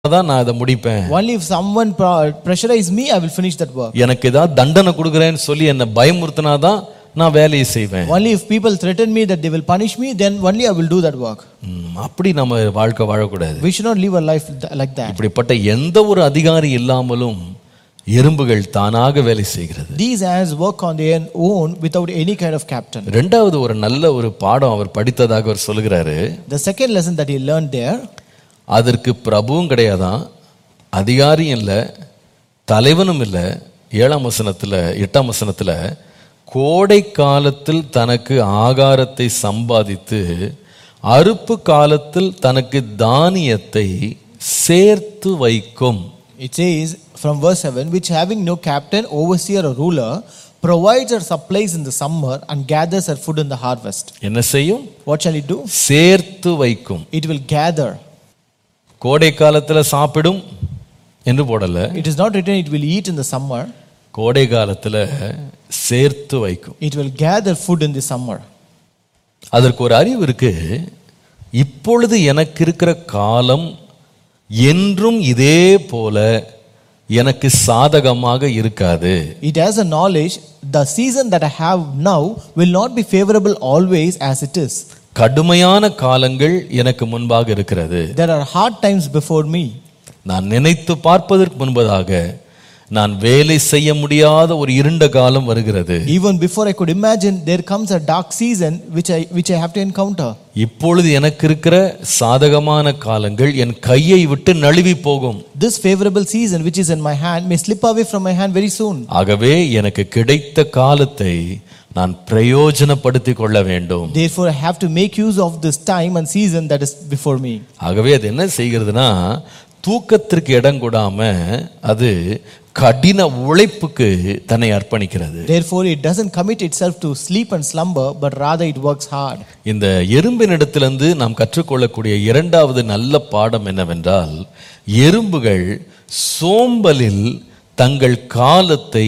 தான் நான் அதை முடிப்பேன் Only if someone pro- pressurize me, I will finish that work. எனக்கு ஏதாவது தண்டனை கொடுக்குறேன்னு சொல்லி என்னை பயமுறுத்தினாதான் நான் வேலையை செய்வேன் Only if people threaten me that they will punish me, then only I will do that work. ம், அப்படி நம்ம வாழ்க்கை வாழக்கூடாது We should not live a life th- like that. இப்படிப்பட்ட எந்த ஒரு அதிகாரி இல்லாமலும் எறும்புகள் தானாக வேலை செய்கிறது These ants work on their own without any kind of captain. ரெண்டாவது ஒரு நல்ல ஒரு பாடம் அவர் படித்ததாக அவர் சொல்லுகிறாரு The second lesson that he learned there, அதற்கு பிரபுவும் கிடையாதான் அதிகாரியும் இல்லை தலைவனும் இல்லை ஏழாம் வசனத்தில் எட்டாம் வசனத்தில் கோடை காலத்தில் தனக்கு ஆகாரத்தை சம்பாதித்து அறுப்பு காலத்தில் தனக்கு தானியத்தை சேர்த்து வைக்கும் it says from verse 7, which having no captain, overseer, or ruler, provides her supplies in the summer and gathers her food in the harvest. என்ன செய்யும் What shall it do? சேர்த்து வைக்கும் It will gather. கோடை காலத்தில் சாப்பிடும் என்று போடல It is not written it will eat in the summer, கோடை காலத்தில் சேர்த்து வைக்கும் it will gather food in the summer. அதற்கு ஒரு அறிவு இருக்கு இப்பொழுது எனக்கு இருக்கிற காலம் என்றும் இதே போல எனக்கு சாதகமாக இருக்காது It has a knowledge the season that I have now will not be favorable always as it is. கடுமையான காலங்கள் எனக்கு முன்பாக இருக்கிறது There are hard times before me. நான் நினைத்து பார்ப்பதற்கு முன்பதாக நான் வேலை செய்ய முடியாத ஒரு இருண்ட காலம் வருகிறது Even before I could imagine, there comes a dark season which I, which I have to encounter. இப்பொழுது எனக்கு இருக்கிற சாதகமான காலங்கள் என் கையை விட்டு நழுவி போகும் This favorable season which is in my hand may slip away from my hand very soon. ஆகவே எனக்கு கிடைத்த காலத்தை நான் பிரயோஜனப்படுத்திக் கொள்ள வேண்டும் Therefore, I have to make use of this time and season that is before me. ஆகவே அது என்ன செய்கிறதுனா தூக்கத்திற்கு இடம் கொடாம அது கடின உழைப்புக்கு தன்னை அர்ப்பணிக்கிறது Therefore, it doesn't commit itself to sleep and slumber, but rather it works hard. இந்த எறும்பினிடத்திலிருந்து நாம் கற்றுக்கொள்ளக்கூடிய இரண்டாவது நல்ல பாடம் என்னவென்றால் எறும்புகள் சோம்பலில் தங்கள் காலத்தை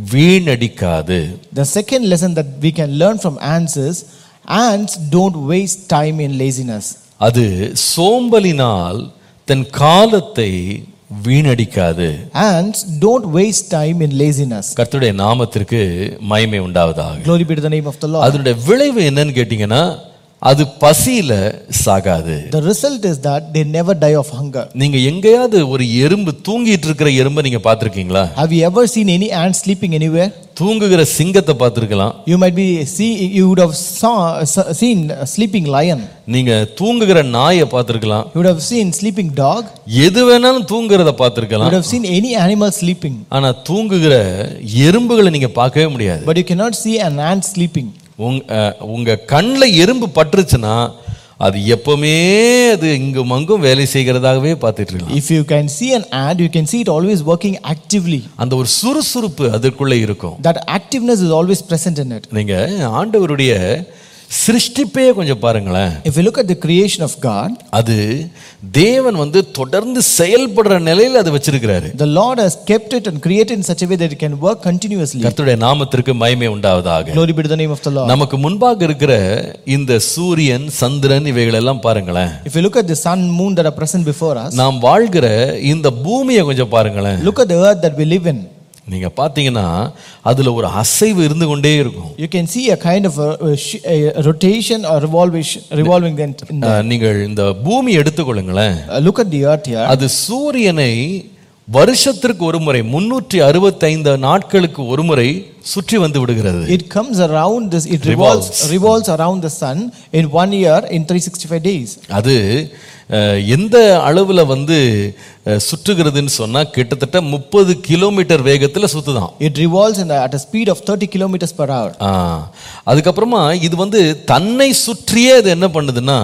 வீணடிக்காது The second lesson that we can learn from ants is ants don't waste time in laziness. அது சோம்பலினால் தன் காலத்தை வீணடிக்காது Ants don't waste time in laziness. கர்த்தருடைய நாமத்திற்கு மகிமை உண்டாவதாக Glory be to the name of the Lord. அதனுடைய விளைவு என்னன்னு கேட்டீங்கன்னா அது பசியில சாகாது The result is that they never die of hunger. நீங்க எங்கேயாவது ஒரு எறும்பு தூங்கிட்டு இருக்கிற எறும்பை நீங்க பார்த்திருக்கீங்களா Have you ever seen any ant sleeping anywhere? தூங்குகிற சிங்கத்தை பார்த்திருக்கலாம் You might be see you would have saw, seen a sleeping lion. நீங்க தூங்குகிற நாயை பார்த்திருக்கலாம் You would have seen sleeping dog. எது வேணாலும் தூங்குறத You பார்த்திருக்கலாம் would have seen any animal sleeping. ஆனா தூங்குகிற எறும்புகளை நீங்க பார்க்கவே முடியாது But you cannot see an ant sleeping. உங்க அஹ், உங்க கண்ணில் எறும்பு பட்டுருச்சுன்னா அது எப்பவுமே அது இங்கும் அங்கும் வேலை செய்கிறதாகவே பார்த்துட்டு இருக்கலாம் If you can see an ant, you can see it always working actively. அந்த ஒரு சுறுசுறுப்பு அதற்குள்ள இருக்கும் That activeness is always present in it. நீங்க ஆண்டவருடைய சிருஷ்டிப்பே கொஞ்சம் பாருங்களேன் If you look at the creation of God, அது தேவன் வந்து தொடர்ந்து செயல்படுற நிலையில் அது வச்சிருக்கிறாரு the Lord has kept it and created in such a way that it can work continuously. கர்த்தருடைய நாமத்திற்கு மகிமை உண்டாவதாக Glory be to the name of the Lord. நமக்கு முன்பாக இருக்கிற இந்த சூரியன் சந்திரன் இவைகள் எல்லாம் பாருங்களேன் If you look at the sun, moon that are present before us, நாம் வாழ்கிற இந்த பூமியை கொஞ்சம் பாருங்களேன் look at the earth that we live in. நீங்க பாத்தீங்கன்னா அதுல ஒரு அசைவு இருந்து கொண்டே இருக்கும் You can see a kind of a, a sh- a rotation or revolving, revolving then. In the, அஹ், நீங்கள் இந்த பூமி எடுத்துக்கொள்ளுங்களேன் uh, look at the earth here. அது சூரியனை வருஷத்திற்கு ஒரு முறை முன்னூற்றி அறுபத்தைந்து நாட்களுக்கு ஒரு முறை சுற்றி வந்து விடுகிறது It comes around this, it revolves, revolves around the sun in one year in 365 days. அது அஹ், எந்த அளவுல வந்து அஹ், சுற்றுகிறதுன்னு சொன்னா கிட்டத்தட்ட முப்பது கிலோமீட்டர் வேகத்துல சுத்துதான் It revolves in the, at a speed of 30 kilometers per hour. ஆ, அதுக்கப்புறமா இது வந்து தன்னை சுற்றியே அது என்ன பண்ணுதுன்னா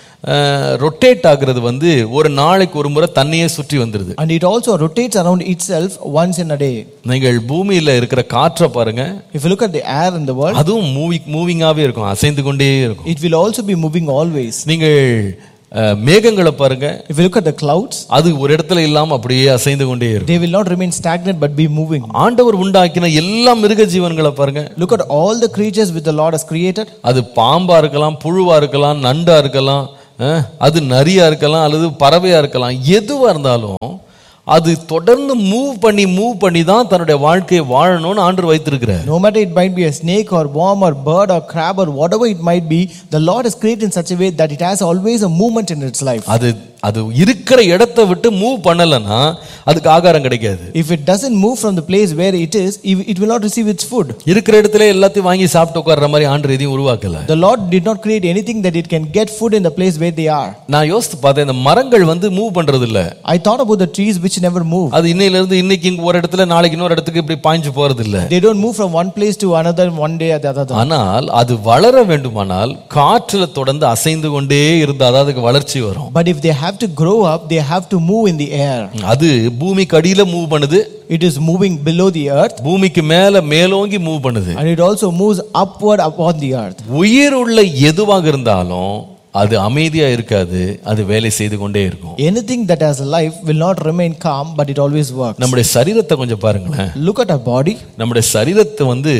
ரொட்டேட் ஆகுறது வந்து ஒரு நாளைக்கு ஒரு முறை தன்னையே சுற்றி வந்துடுது And it also rotates around itself once in a day. நீங்கள் பூமியில இருக்கிற காற்றை பாருங்க If you look at the air in the world, அதுவும் மூவி மூவிங்காவே இருக்கும் அசைந்து கொண்டே இருக்கும் it will also be moving always. நீங்கள் அஹ், மேகங்களை பாருங்க If you look at the clouds, அது ஒரு இடத்துல இல்லாம அப்படியே அசைந்து கொண்டே இருக்கும் they will not remain stagnant but be moving. ஆண்டவர் உண்டாக்கின எல்லா மிருக ஜீவன்களை பாருங்க Look at all the creatures which the Lord has created. அது பாம்பா இருக்கலாம் புழுவா இருக்கலாம் நண்டா இருக்கலாம் அஹ், அது நரியா இருக்கலாம் அல்லது பறவையா இருக்கலாம் எதுவா இருந்தாலும் அது தொடர்ந்து மூவ் பண்ணி மூவ் பண்ணி தான் தன்னுடைய வாழ்க்கையை வாழணும்னு ஆண்டு வைத்திருக்கிறார் No matter it might be a snake or worm or bird or crab or whatever it might be, the Lord has created in such a way that it has always a movement in its life. அது அது இருக்கிற இடத்தை விட்டு move பண்ணலைன்னா அதுக்கு ஆகாரம் கிடைக்காது If it doesn't move from the place where it is, it it will not receive its food. இருக்கிற இடத்துல எல்லாத்தையும் வாங்கி சாப்பிட்டு உட்கார்ற மாதிரி ஆண்டு எதையும் உருவாக்கல The Lord did not create anything that it can get food in the place where they are. நான் யோசித்து பார்த்தேன் இந்த மரங்கள் வந்து மூவ் பண்றது இல்ல I thought about the trees which never move. அது இன்னையில இருந்து இன்னைக்கு இங்க ஒரு இடத்துல நாளைக்கு இன்னொரு இடத்துக்கு இப்படி பாய்ஞ்சு போறது இல்ல They don't move from one place to another one day at the other. ஆனால் அது வளர வேண்டுமானால் காற்றுல தொடர்ந்து அசைந்து கொண்டே இருந்தாதான் அதுக்கு வளர்ச்சி வரும் But if they have to grow up, they have to move in the air. அது பூமிக்கு அடியில மூவ் பண்ணுது It is moving below the earth பூமிக்கு மேல மேலோங்கி மூவ் பண்ணுது and it also moves upward upon the earth. உயிர் உள்ள எதுவாக இருந்தாலும் அது அமைதியா இருக்காது அது வேலை செய்து கொண்டே இருக்கும் Anything that has life will not remain calm, but it always works. நம்முடைய சரீரத்தை கொஞ்சம் பாருங்களேன் Look at our body. நம்முடைய சரீரத்தை வந்து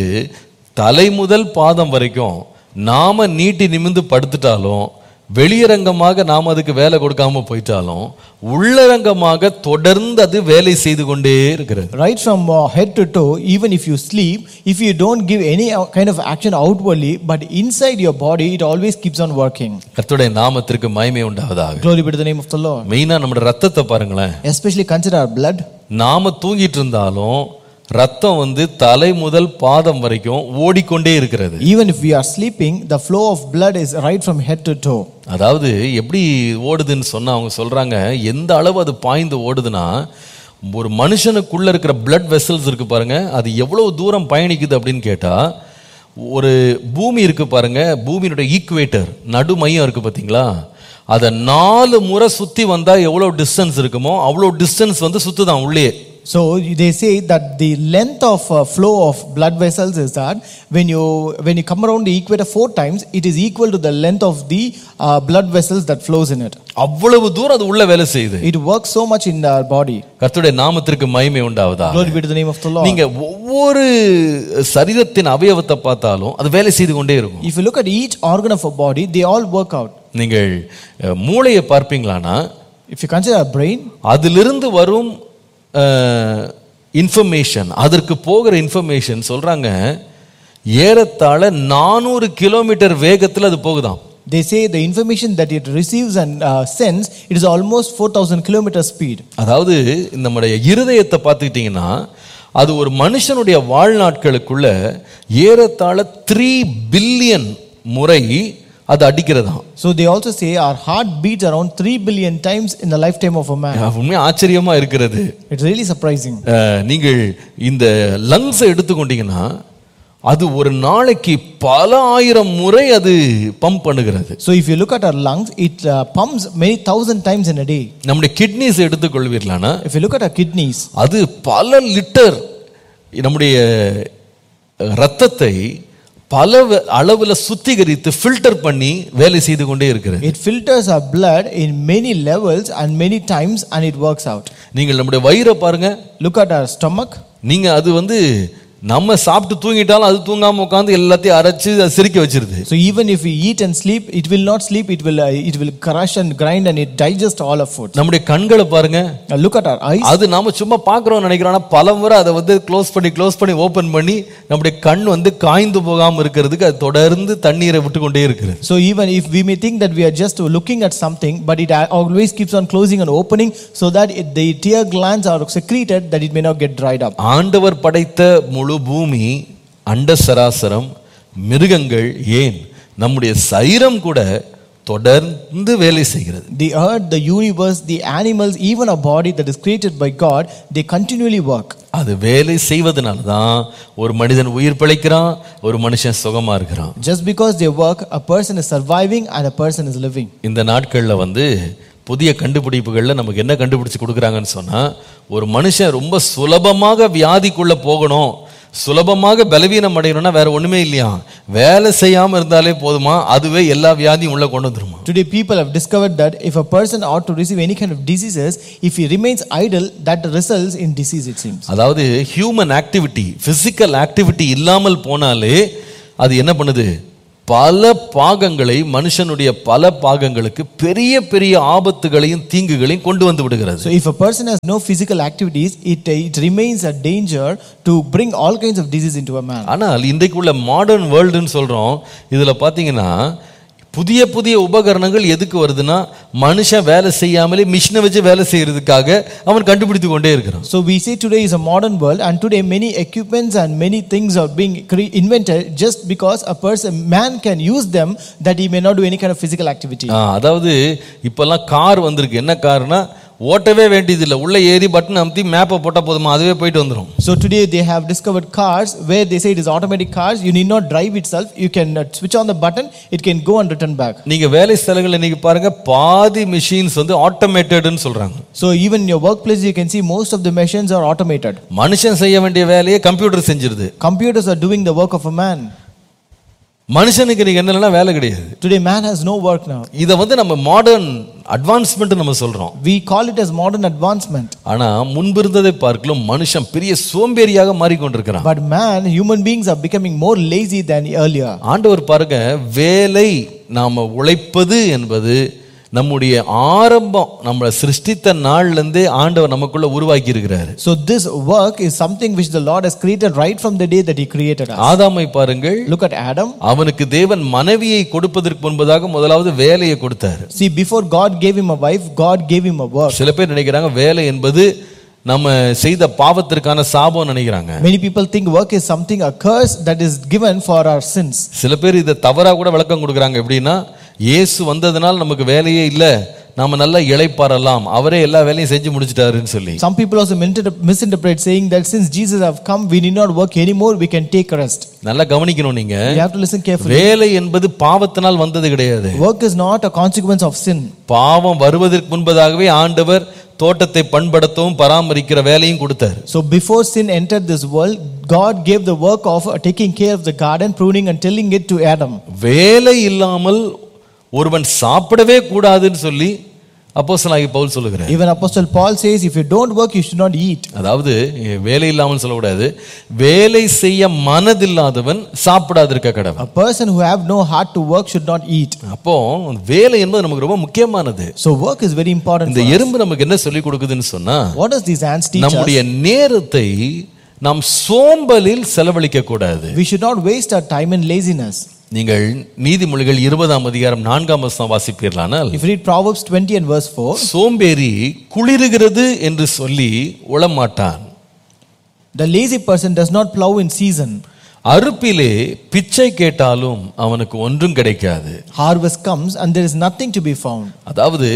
தலை முதல் பாதம் வரைக்கும் நாம நீட்டி நிமிந்து படுத்துட்டாலும் வெளியரங்கமாக நாம் அதுக்கு வேலை கொடுக்காம போயிட்டாலும் உள்ளரங்கமாக தொடர்ந்து அது வேலை செய்து கொண்டே இருக்கிறது Right from uh, head to toe, even if you sleep, if you don't give any uh, kind of action outwardly, but inside your body, it always keeps on working. கர்த்தருடைய நாமத்திற்கு மகிமை உண்டாவதாக Glory be to the name of the Lord. மெயினா நம்முடைய ரத்தத்தை பாருங்களேன் Especially consider our blood. நாம தூங்கிட்டு இருந்தாலும் ரத்தம் வந்து தலை முதல் பாதம் வரைக்கும் ஓடிக்கொண்டே இருக்கிறது Even if we are sleeping, the flow of blood is right from head to toe. அதாவது எப்படி ஓடுதுன்னு சொன்னா அவங்க சொல்றாங்க எந்த அளவு அது பாய்ந்து ஓடுதுன்னா ஒரு மனுஷனுக்குள்ள இருக்கிற பிளட் வெசல்ஸ் இருக்கு பாருங்க அது எவ்வளவு தூரம் பயணிக்குது அப்படின்னு கேட்டா ஒரு பூமி இருக்கு பாருங்க பூமியினுடைய ஈக்குவேட்டர் நடு மையம் இருக்கு பாத்தீங்களா அதை நாலு முறை சுத்தி வந்தா எவ்வளவு டிஸ்டன்ஸ் இருக்குமோ அவ்வளோ டிஸ்டன்ஸ் வந்து சுத்துதான் உள்ளே So they say that the length of uh, flow of blood vessels is that when you when you come around the equator four times, it is equal to the length of the uh, blood vessels that flows in it. அவ்வளவு தூரம் அது உள்ள வேலை செய்யுது It works so much in our body. கர்த்தருடைய நாமத்திற்கு மகிமை உண்டாவதா Glory be to the name of the Lord. நீங்க ஒவ்வொரு சரீரத்தின் அவயவத்தை பார்த்தாலும் அது வேலை செய்து கொண்டே இருக்கும் If you look at each organ of a body, they all work out. நீங்கள் அஹ், மூளையை பார்ப்பீங்களானா If you consider our brain, அதிலிருந்து வரும் இன்ஃபர்மேஷன் அதற்கு போகிற இன்ஃபர்மேஷன் சொல்றாங்க ஏறத்தாழ நானூறு கிலோமீட்டர் வேகத்தில் அது போகுதாம் they say the information that it receives and uh, sends, it is almost 4,000 kilometer speed. அதாவது நம்முடைய இருதயத்தை பார்த்துக்கிட்டிங்கன்னா அது ஒரு மனுஷனுடைய வாழ்நாட்களுக்குள்ள ஏறத்தாழ த்ரீ பில்லியன் முறை அது அடிக்கிறதாம் So they also say our heart beats around 3 billion times in the lifetime of a man. உண்மையா ஆச்சரியமா இருக்கிறது It's really surprising. அஹ், நீங்கள் இந்த லங்ஸை எடுத்துக்கொண்டீங்கன்னா அது ஒரு நாளைக்கு பல ஆயிரம் முறை அது பம்ப் பண்ணுகிறது So if you look at our lungs, it uh, pumps many thousand times in a day. நம்முடைய கிட்னிஸ் எடுத்துக்கொள்வீர்களானா If you look at our kidneys, அது பல லிட்டர் நம்முடைய ரத்தத்தை பல வ- அளவுல சுத்திகரித்து ஃபில்டர் பண்ணி வேலை செய்து கொண்டே இருக்கிறது it filters our blood in many levels and many times and it works out. நீங்கள் நம்முடைய வயிறை பாருங்க Look at our stomach. நீங்க அது வந்து நம்ம சாப்பிட்டு தூங்கிட்டாலும் அது தூங்காம உட்காந்து எல்லாத்தையும் அரைச்சு அதை சிரிக்க வச்சிருது So even if we eat and sleep, it will not sleep. It will uh, it will crush and grind and it digest all our food. நம்முடைய கண்களை பாருங்க Now look at our eyes. அது நாம சும்மா பார்க்குறோம் நினைக்கிறோம் ஆனா பல முறை அதை வந்து க்ளோஸ் பண்ணி க்ளோஸ் பண்ணி ஓபன் பண்ணி நம்முடைய கண் வந்து காய்ந்து போகாம இருக்கிறதுக்கு அது தொடர்ந்து தண்ணீரை விட்டு கொண்டே இருக்கிறது So even if we may think that we are just looking at something, but it always keeps on closing and opening so that it, the tear glands are secreted that it may not get dried up. ஆண்டவர் படைத்த முழு பூமி அண்ட சராசரம் மிருகங்கள் ஏன் நம்முடைய சைரம் கூட தொடர்ந்து வேலை செய்கிறது The earth, the universe, the animals, even a body that is created by God, they continually work. அது வேலை செய்வதனால தான் ஒரு மனிதன் உயிர் பிழைக்கிறான் ஒரு மனுஷன் சுகமா இருக்கிறான் Just because they work, a person is surviving and a person is living. இந்த நாட்கள்ல வந்து புதிய கண்டுபிடிப்புகள்ல நமக்கு என்ன கண்டுபிடிச்சு கொடுக்குறாங்கன்னு சொன்னா ஒரு மனுஷன் ரொம்ப சுலபமாக வியாதிக்குள்ள போகணும் சுலபமாக பலவீனம் அடையணும்னா வேற ஒண்ணுமே இல்லையா வேலை செய்யாம இருந்தாலே போதுமா அதுவே எல்லா வியாதியும் உள்ள கொண்டு வந்துருமா Today, people have discovered that if a person ought to receive any kind of diseases, if he remains idle, that results in disease, it seems. அதாவது ஹியூமன் ஆக்டிவிட்டி பிசிக்கல் ஆக்டிவிட்டி இல்லாமல் போனாலே அது என்ன பண்ணுது பல பாகங்களை மனுஷனுடைய பல பாகங்களுக்கு பெரிய பெரிய ஆபத்துகளையும் தீங்குகளையும் கொண்டு வந்து விடுகிறது So if a person has no physical activities, it, it remains a danger to bring all kinds of disease into a man. ஆனால் இன்றைக்கு உள்ள மாடர்ன் வேர்ல்டுன்னு சொல்றோம் இதுல பாத்தீங்கன்னா புதிய புதிய உபகரணங்கள் எதுக்கு வருதுன்னா மனுஷன் வேலை செய்யாமலே மிஷினை வச்சு வேலை செய்யறதுக்காக அவன் கண்டுபிடித்து கொண்டே இருக்கிறான் So we say today is a modern world, and today many equipments and many things are being cre- invented just because a person, man can use them that he may not do any kind of physical activity. ஆ, அதாவது இப்பெல்லாம் car வந்திருக்கு என்ன Karnaugh ஓட்டவே வேண்டியதில்லை உள்ள ஏறி button அமுத்தி மேப்பை போட்டால் போதுமா அதுவே போயிட்டு வந்துடும் So today they have discovered cars where they say it is automatic cars. You need not drive itself. You can uh, switch on the button. It can go and return back. நீங்க வேலை ஸ்தலங்கள் இன்னைக்கு பாருங்க பாதி machines வந்து ஆட்டோமேட்டட்னு சொல்றாங்க So even in your workplace, you can see most of the machines are automated. மனுஷன் செய்ய வேண்டிய வேலையை கம்ப்யூட்டர் செஞ்சிருது Computers are doing the work of a man. மனுஷனுக்கு நீங்க என்னெல்லாம் வேலை கிடையாது Today, man has no work now. இதை வந்து நம்ம மாடர்ன் அட்வான்ஸ்மெண்ட் நம்ம சொல்றோம் We call it as modern advancement. ஆனா முன்பிருந்ததை பார்க்கலும் மனுஷன் பெரிய சோம்பேறியாக மாறிக்கொண்டிருக்கிறான் But man, human beings are becoming more lazy than earlier. ஆண்டவர் பாருங்க வேலை நாம உழைப்பது என்பது நம்முடைய ஆரம்பம் நம்மளை சிருஷ்டித்த நாள்ல இருந்தே ஆண்டவர் நமக்குள்ள உருவாக்கி இருக்கிறாரு So this work is something which the Lord has created right from the day that He created us. ஆதாமை பாருங்கள் Look at Adam. அவனுக்கு தேவன் மனைவியை கொடுப்பதற்கு முன்பதாக முதலாவது வேலையை கொடுத்தாரு See, before God gave him a wife, God gave him a work. சில பேர் நினைக்கிறாங்க வேலை என்பது நம்ம செய்த பாவத்திற்கான சாபம் நினைக்கிறாங்க Many people think work is something, a curse that is given for our sins. சில பேர் இதை தவறா கூட விளக்கம் கொடுக்குறாங்க எப்படின்னா இயேசு வந்ததுனால் நமக்கு வேலையே இல்லை நாம நல்லா இளைப்பாறலாம் அவரே எல்லா வேலையும் செஞ்சு முடிச்சிட்டாருன்னு சொல்லி Some people also misinterpret misinterpret saying that since Jesus have come, we need not work anymore, we can take rest. நல்லா கவனிக்கணும் நீங்க You have to listen carefully. வேலை என்பது பாவத்தினால் வந்தது கிடையாது Work is not a consequence of sin. பாவம் வருவதற்கு முன்பதாகவே ஆண்டவர் தோட்டத்தை பண்படுத்தவும் பராமரிக்கிற வேலையும் கொடுத்தாரு So before sin entered this world, God gave the work of uh, taking care of the garden, pruning and tilling it to Adam. வேலை இல்லாமல் ஒருவன் சாப்பிடவே கூடாதுன்னு சொல்லி அப்போஸ்தலனாகிய பவுல் சொல்லுகிறார் Even Apostle Paul says, if you don't work, you should not eat. அதாவது வேலை இல்லாமல் சொல்லக்கூடாது வேலை செய்ய மனதில்லாதவன் சாப்பிடாதிருக்க கடவன் A person who have no heart to work should not eat. அப்போ வேலை என்பது நமக்கு ரொம்ப முக்கியமானது So work is very important. இந்த For us. எறும்பு நமக்கு என்ன சொல்லி கொடுக்குதுன்னு சொன்னா What does these ants teach us? நம்முடைய நேரத்தை நாம் சோம்பலில் செலவழிக்க கூடாது We should not waste our time in laziness. நீங்கள் நீதிமொழிகள் இருபதாம் அதிகாரம் நான்காம் வசனம் வாசிப்பீர்களானால் If you read Proverbs 20 and verse 4, சோம்பேறி குளிருகிறது என்று சொல்லி உளமாட்டான் the lazy person does not plow in season. அறுப்பிலே பிச்சை கேட்டாலும் அவனுக்கு ஒன்றும் கிடைக்காது Harvest comes and there is nothing to be found. அதாவது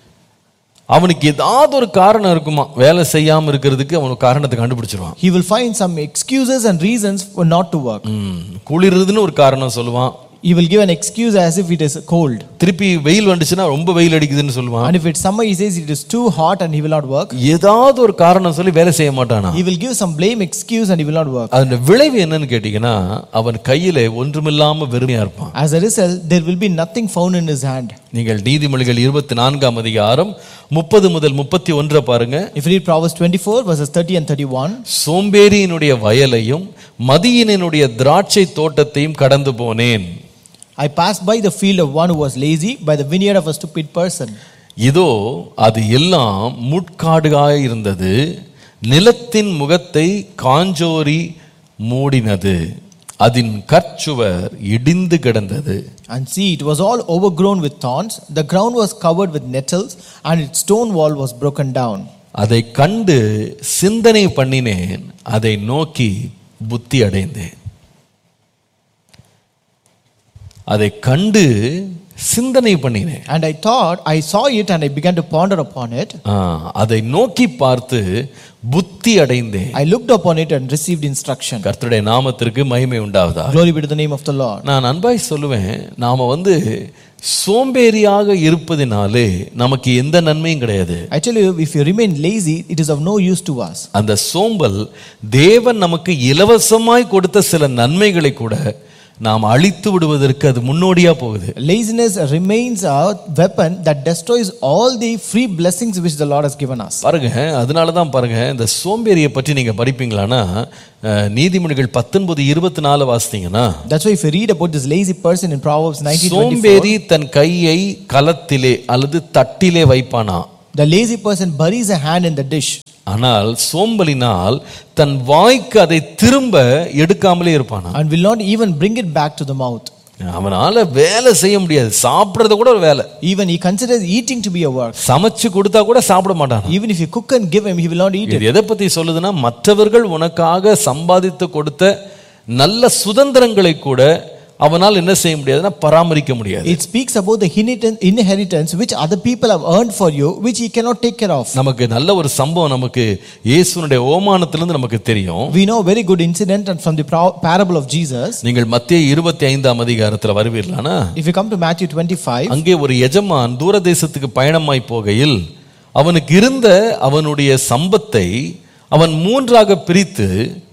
அவனுக்கு ஏதாவது ஒரு காரணம் இருக்குமா வேலை செய்யாம இருக்கிறதுக்கு அவனுக்கு காரணத்தை கண்டுபிடிச்சிருவான் He will find some excuses and reasons for not to work. ம், குளிருதுன்னு ஒரு காரணம் சொல்லுவான் He will give an excuse as if it is cold. திருப்பி வெயில் வந்துச்சுன்னா ரொம்ப வெயில் அடிக்குதுன்னு சொல்லுவான் And if it's summer, he says it is too hot and he will not work. ஏதாவது ஒரு காரணம் சொல்லி வேலை செய்ய மாட்டானா He will give some blame excuse and he will not work. அதன் விளைவு என்னன்னு கேட்டீங்கன்னா அவன் கையில ஒன்றுமில்லாம வெறுமையா இருப்பான் As a result, there will be nothing found in his hand. நீங்கள் நீதிமொழிகள் இருபத்தி நான்காம் அதிகாரம் முப்பது முதல் முப்பத்தி ஒன்றை பாருங்க If you read Proverbs 24, verses 30 and 31, சோம்பேறியினுடைய வயலையும் மதியினுடைய திராட்சை தோட்டத்தையும் கடந்து போனேன் I passed by the field of one who was lazy, by the vineyard of a stupid person. இதோ அது எல்லாம் முட்காடுகாய் இருந்தது நிலத்தின் முகத்தை காஞ்சோரி மூடினது அதன் கற்சுவர் இடிந்து கிடந்தது And see, it was all overgrown with thorns, the ground was covered with nettles, and its stone wall was broken down. அதை கண்டு சிந்தனை பண்ணினேன் அதை நோக்கி புத்தி அடைந்தேன் அதை கண்டு சிந்தனை பண்ணினேன் And I thought, I saw it and I began to ponder upon it. ஆ, அதை நோக்கி பார்த்து புத்தி அடைந்தேன் I looked upon it and received instruction. கர்த்தருடைய நாமத்திற்கு மகிமை உண்டாவதா Glory be to the name of the Lord. நான் அன்பாய் சொல்லுவேன் நாம வந்து சோம்பேறியாக இருப்பதினாலே நமக்கு எந்த நன்மையும் கிடையாது I tell you, if you remain lazy, it is of no use to us. அந்த சோம்பல் தேவன் நமக்கு இலவசமாய் கொடுத்த சில நன்மைகளை கூட நாம் அழித்து விடுவதற்கு அது முன்னோடியா போகுது Laziness remains a weapon that destroys all the free blessings which the Lord has given us. பாருங்க அதனால தான் பாருங்க இந்த சோம்பேறியை பற்றி நீங்க படிப்பீங்களான்னா அஹ், நீதிமொழிகள் பத்தொன்பது இருபத்தி நாலு வாசித்தீங்கன்னா That's why if you read about this lazy person in Proverbs 19:24, சோம்பேறி தன் கையை கலத்திலே அல்லது தட்டிலே வைப்பானா the lazy person buries a hand in the dish, ஆனால் சோம்பலினால் தன் வாய்க்கு அதை திரும்ப எடுக்காமலே இருப்பானா and will not even bring it back to the mouth. அவனால வேலை செய்ய முடியாது சாப்பிடுறது கூட ஒரு வேலை Even he considers eating to be a work. சமைச்சு கொடுத்தா கூட சாப்பிட மாட்டான் Even if you cook and give him, he will not eat it. இது எதை பத்தி சொல்லுதுன்னா மற்றவர்கள் உனக்காக சம்பாதித்து கொடுத்த நல்ல சுதந்திரங்களை கூட அவனால் என்ன செய்ய முடியாதுன்னா பராமரிக்க முடியாது It speaks about the inheritance, inheritance which other people have earned for you, which he cannot take care of. நமக்கு நல்ல ஒரு சம்பவம் நமக்கு இயேசுனுடைய ஓமானத்திலிருந்து நமக்கு தெரியும் We know a very good incident and from the pro- parable of Jesus. நீங்கள் மத்திய இருபத்தி ஐந்தாம் அதிகாரத்தில் வருவீர்களானா If you come to Matthew 25, அங்கே ஒரு எஜமான் தூரதேசத்துக்கு பயணமாய் போகையில் அவனுக்கு இருந்த அவனுடைய சம்பத்தை அவன் மூன்றாக பிரித்து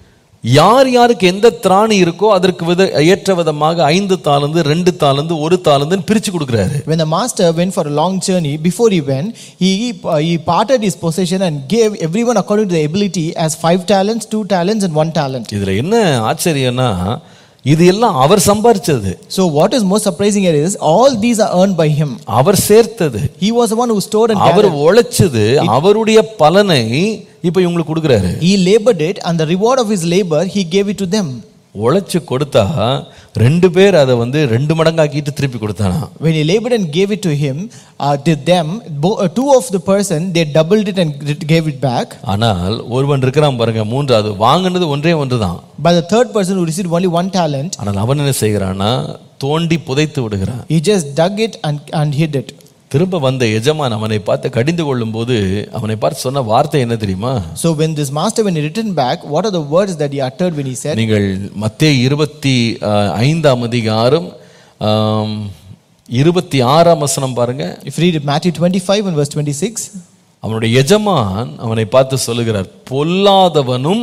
யார் யாருக்கு எந்த திராணி இருக்கோ அதற்கு வித ஏற்ற விதமாக ஐந்து தாளந்து ரெண்டு தாளந்து ஒரு தாளந்துன்னு பிரிச்சு கொடுக்குறாரு when the master went for a long journey, before he went, he, he parted his possession and gave everyone according to their ability as five talents, two talents, and one talent. இதுல என்ன ஆச்சரியம்னா இது எல்லாம் அவர் சம்பாரிச்சது So, what is most surprising here is all these are earned by him. அவர் சேர்த்தது He was the one who stored and our gathered. உழைச்சது அவருடைய பலனை இப்ப இவங்களுக்கு கொடுக்குறாரு He labored it, and the reward of his labor, he gave it to them. உழைச்சு கொடுத்தா ரெண்டு பேர் அதை வந்து ரெண்டு மடங்காக்கிட்டு திருப்பி கொடுத்தானா When he labored and gave it to him, uh, to them, bo- uh, two of the person, they doubled it and g- gave it back. ஆனால் ஒருவன் இருக்கிறான் பாருங்க மூன்றாவது வாங்கினது ஒன்றே ஒன்றுதான் But the third person who received only one talent, ஆனால் அவன் என்ன செய்கிறான்னா தோண்டி புதைத்து விடுகிறான் he just dug it and, and hid it. திரும்ப வந்த எஜமான் அவனை பார்த்து கடிந்து கொள்ளும் போது அவனை பார்த்து சொன்ன வார்த்தை என்ன தெரியுமா So when this master, when he returned back, what are the words that he uttered when he said, நீங்கள் மத்தேயு இருபத்தி அஹ், ஐந்தாம் அதிகாரம் ஆம், இருபத்தி ஆறாம் வசனம் பாருங்க if you read Matthew 25 and verse 26, அவனுடைய எஜமான் அவனை பார்த்து சொல்லுகிறார் பொல்லாதவனும்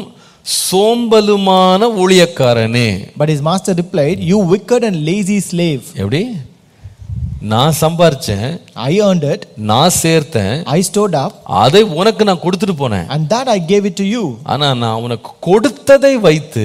சோம்பலுமான ஊழியக்காரனே but his master replied, You wicked and lazy slave, எப்படி நான் சம்பாரிச்சேன் I earned it, நான் சேர்த்தேன் I stored up, அதை உனக்கு நான் கொடுத்துட்டு போனேன் and that I gave it to you. ஆனா நான் உனக்கு கொடுத்ததை வைத்து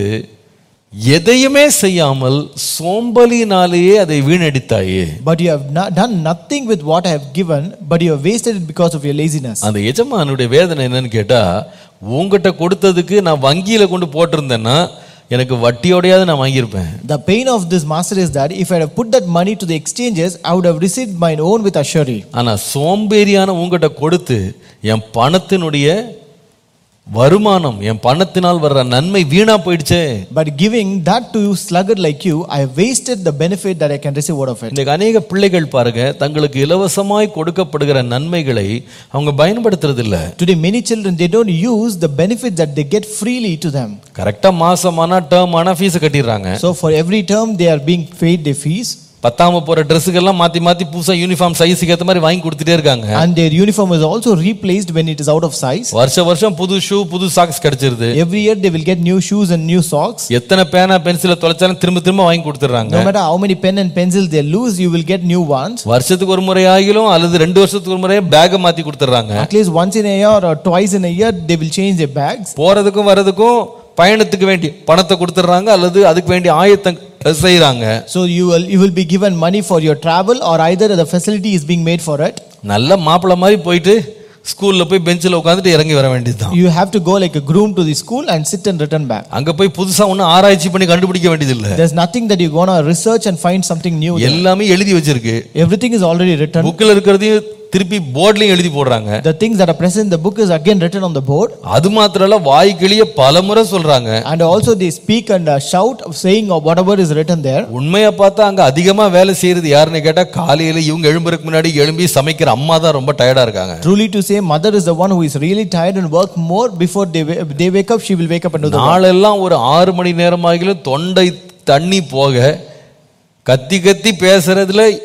எதையுமே செய்யாமல் சோம்பலினாலேயே அதை வீணடித்தாயே But you have not done nothing with what I have given, but you have wasted it because of your laziness. அந்த எஜமானுடைய வேதனை என்னன்னு கேட்டா உங்ககிட்ட கொடுத்ததுக்கு நான் வங்கியில கொண்டு போட்டிருந்தேன்னா எனக்கு வட்டியோடையாவது நான் வாங்கியிருப்பேன் The pain of this master is that if I had put that money to the exchanges, I would have received mine own with assurity. ஆனா சோம்பேறியான உங்ககிட்ட கொடுத்து என் பணத்தினுடைய வருமானம் என் பணத்தினால் வர்ற நன்மை வீணா போயிடுச்சே But giving that to you, sluggard like you, I have wasted the benefit that I can receive out of it. இன்றைக்கு அநேக பிள்ளைகள் பாருங்க தங்களுக்கு இலவசமாய் கொடுக்கப்படுகிற நன்மைகளை அவங்க பயன்படுத்துறது இல்ல Today, many children they don't use the benefits that they get freely to them. கரெக்டா மாசமானா டேர்ம் ஆனா ஃபீஸ் கட்டிடுறாங்க So for every term they are being paid their fees, பத்தாம போற ட்ரெஸ்ஸுக்கெல்லாம் மாத்தி மாத்தி புதுசா யூனிஃபார்ம் சைஸுக்கு ஏத்த மாதிரி வாங்கி கொடுத்துட்டே இருக்காங்க and their uniform is also replaced when it is out of size. வருஷ வருஷம் புது ஷூ புது சாக்ஸ் கிடைச்சிருது Every year they will get new shoes and new socks. எத்தனை பேனா பென்சிலை தொலைச்சாலும் திரும்ப திரும்ப வாங்கி கொடுத்துறாங்க No matter how many pen and pencils they lose, you will get new ones. வருஷத்துக்கு ஒரு முறை ஆகிலும் அல்லது ரெண்டு வருஷத்துக்கு ஒரு முறையே பேக்கை மாத்தி கொடுத்துறாங்க At least once in a year or twice in a year, they will change their bags. போறதுக்கும் வர்றதுக்கும் பயணத்துக்கு வேண்டிய பணத்தை கொடுத்துட்றாங்க அல்லது அதுக்கு வேண்டிய ஆயத்தம் செய்றாங்க So you will you will be given money for your travel, or either the facility is being made for it. நல்ல மாப்பிள்ளை மாதிரி போயிட்டு ஸ்கூல்ல போய் பெஞ்சில் உட்காந்துட்டு இறங்கி வர வேண்டியதுதான் You have to go like a groom to the school and sit and return back. அங்க போய் புதுசா ஒன்றும் ஆராய்ச்சி பண்ணி கண்டுபிடிக்க வேண்டியது இல்ல There's nothing that you're gonna research and find something new. there. எல்லாமே எழுதி வச்சிருக்கு Everything is already written. புக்கில் இருக்கிறதையும் திருப்பி போர்ட்லயும் எழுதி போடுறாங்க The things that are present in the book is again written on the board. அது மாத்திரம் இல்ல வாய்க்கிளிய பல முறை சொல்றாங்க And also they speak and uh, shout of saying of whatever is written there. உண்மையா பார்த்தா அங்க அதிகமா வேலை செய்யறது யாருன்னு கேட்டா காலையில இவங்க எழும்புறதுக்கு முன்னாடி எழும்பி சமைக்கிற அம்மா தான் ரொம்ப டயர்டா இருக்காங்க Truly to say, mother is the one who is really tired and work more before they, wa- they wake up, she will wake up and do the work. நாளெல்லாம் ஒரு ஆறு மணி நேரமாகிலும் தொண்டை தண்ணி போக கத்தி கத்தி பேசுறதுல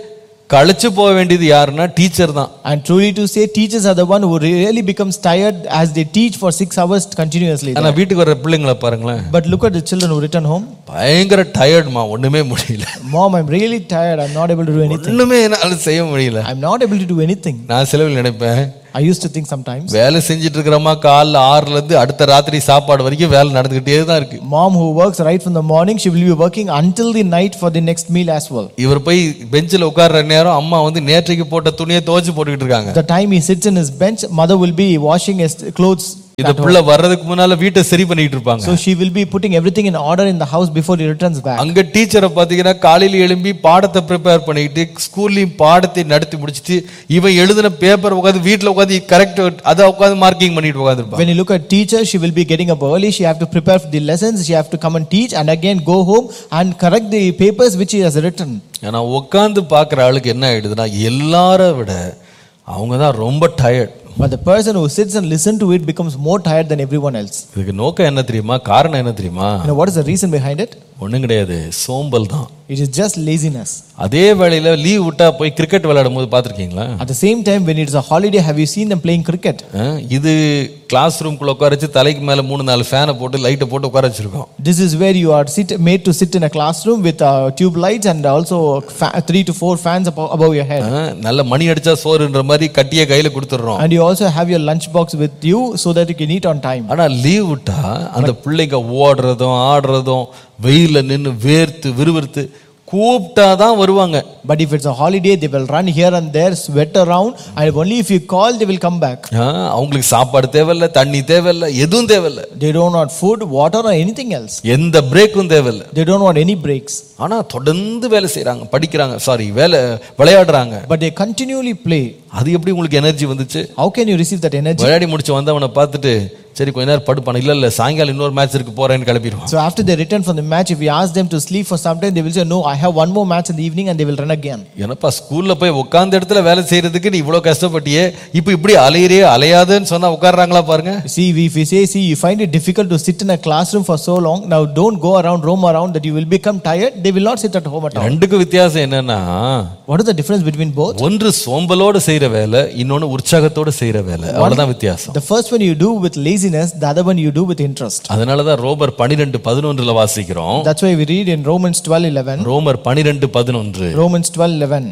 களைச்சு போக வேண்டியது யாருன்னா டீச்சர் தான் And truly to say, teachers are the one who really becomes tired as they teach for six hours continuously. ஆனா வீட்டுக்கு வர பிள்ளைங்களை பாருங்களேன் But look at the children who return home. பயங்கர டயர்ட்மா ஒண்ணுமே முடியல Mom, I'm really tired. I'm not able to do anything. ஒண்ணுமே என்னால செய்ய முடியல I'm not able to do anything. நான் செலவில் நினைப்பேன் I used to think sometimes. வேலை செஞ்சுட்டு இருக்கிறோமா காலைல ஆறுல இருந்து அடுத்த ராத்திரி சாப்பாடு வரைக்கும் வேலை நடந்துகிட்டே தான் இருக்கு Mom who works right from the morning, she will be working until the night for the next meal as well. இவர் போய் பெஞ்சில் உட்கார்ற நேரம் அம்மா வந்து நேற்றைக்கு போட்ட துணியை துவைச்சு போட்டுக்கிட்டு இருக்காங்க The time he sits in his bench, mother will be washing his clothes. இந்த புள்ள வர்றதுக்கு முன்னால வீட்டை சரி பண்ணிட்டு இருப்பாங்க So she will be putting everything in order in the house before he returns back. அங்க டீச்சரை பாத்தீங்கன்னா காலையில எழும்பி பாடத்தை ப்ரிப்பேர் பண்ணிக்கிட்டு ஸ்கூல்லயும் பாடத்தை நடத்தி முடிச்சிட்டு இவன் எழுதின பேப்பர் உட்காந்து வீட்டுல உட்காந்து கரெக்ட் அதை உட்காந்து மார்க்கிங் பண்ணிட்டு உட்காந்துருப்பான் When you look at teacher, she will be getting up early. She have to prepare for the lessons. She have to come and teach and again go home and correct the papers which he has written. ஆனா உட்காந்து பாக்குற ஆளுக்கு என்ன ஆயிடுதுன்னா எல்லார விட அவங்க தான் ரொம்ப tired But the person who sits and listen to it becomes more tired than everyone else. இதுக்கு நோக்கம் என்ன தெரியுமா காரணம் என்ன தெரியுமா You know what is the reason behind it? ஒண்ணும் கிடையாது சோம்பல் தான் It is just laziness. அதே வேளையில லீவ் விட்டா போய் கிரிக்கெட் விளையாடும் போது பார்த்திருக்கீங்களா At the same time, when it is a holiday, have you seen them playing cricket? அஹ், இது கிளாஸ் ரூம்குள்ள உட்கார வச்சு தலைக்கு மேல மூணு நாலு ஃபேனை போட்டு லைட்டை போட்டு உட்கார வச்சிருக்கோம் This is where you are sit, made to sit in a classroom with uh, tube lights and also fa- three to four fans above, above your head. அஹ், நல்ல மணி அடிச்சா சோறுன்ற மாதிரி கட்டிய கையில கொடுத்துடுறோம் And you also have your lunch box with you so that you can eat on time. ஆனா leave விட்டா அந்த பிள்ளைங்க ஓடுறதும் ஆடுறதும் வெயில்ல நின்னு வேர்த்து விறுவிறுத்து கூப்பிட்டா தான் வருவாங்க But if it's a holiday, they will run here and there, sweat around, and only if you call, they will come back. அஹ், அவங்களுக்கு சாப்பாடு தேவையில்ல தண்ணி தேவையில்ல எதுவும் தேவையில்ல They don't want food, water, or anything else. எந்த பிரேக்கும் தேவையில்ல They don't want any breaks. ஆனா தொடர்ந்து வேலை செய்றாங்க படிக்கிறாங்க சாரி வேலை விளையாடுறாங்க But they continually play. அது எப்படி உங்களுக்கு எனர்ஜி வந்துச்சு How can you receive that energy? விளையாடி முடிச்சு வந்தவனை பார்த்துட்டு சரி கொஞ்ச நேரம் படுப்பான இல்ல இல்ல சாயங்காலம் இன்னொரு மேட்ச் இருக்கு போறேன்னு கிளப்பிடுவான் So after they return from the match, if we ask them to sleep for some time, they will say, No, I have one more match in the evening, and they will run again. என்னப்பா ஸ்கூல்ல போய் உட்கார்ந்த இடத்துல வேலை செய்யறதுக்கு நீ இவ்வளவு கஷ்டப்பட்டியே இப்போ இப்படி அலையிறே அலையாதுன்னு சொன்னா உட்கார்றாங்களா பாருங்க See, if we say, see, you find it difficult to sit in a classroom for so long, now don't go around, roam around, that you will become tired. They will not sit at home at all. ரெண்டுக்கும் வித்தியாசம் என்னன்னா What is the difference between both? ஒன்று சோம்பலோட செய்யற வேலை இன்னொன்னு உற்சாகத்தோட செய்யற வேலை அவ்வளவுதான் வித்தியாசம் The first one you do with laziness, the other one you do with interest. அதனாலதான் ரோமர் பனிரெண்டு பதினொன்றுல வாசிக்கிறோம் That's why we read in Romans 12 11. ரோமர் பனிரெண்டு பதினொன்று Romans 12 11.